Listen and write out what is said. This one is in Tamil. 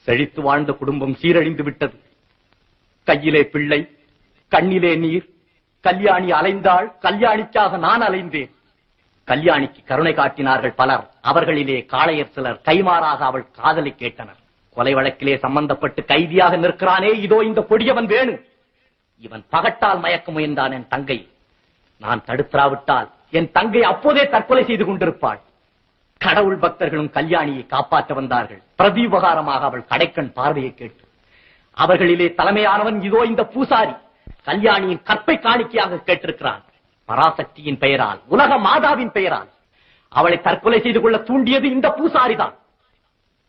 செழித்து வாழ்ந்த குடும்பம் சீரழிந்து விட்டது கையிலே பிள்ளை கண்ணிலே நீர் கல்யாணி அலைந்தாள் கல்யாணிக்காக நான் அலைந்தேன் கல்யாணிக்கு கருணை காட்டினார்கள் பலர் அவர்களிலே காளையர் சிலர் கைமாறாக அவள் காதலை கேட்டனர் கொலை வழக்கிலே சம்பந்தப்பட்டு கைதியாக நிற்கிறானே இதோ இந்த கொடியவன் வேணு இவன் பகட்டால் மயக்க முயன்றான் என் தங்கை நான் தடுத்திராவிட்டால் என் தங்கை அப்போதே தற்கொலை செய்து கொண்டிருப்பாள் கடவுள் பக்தர்களும் கல்யாணியை காப்பாற்ற வந்தார்கள் பிரதிபகாரமாக அவள் கடைக்கண் பார்வையை கேட்டு அவர்களிலே தலைமையானவன் இதோ இந்த பூசாரி கல்யாணியின் கற்பை காணிக்கையாக கேட்டிருக்கிறான் பராசக்தியின் பெயரால் உலக மாதாவின் பெயரால் அவளை தற்கொலை செய்து கொள்ள தூண்டியது இந்த பூசாரிதான்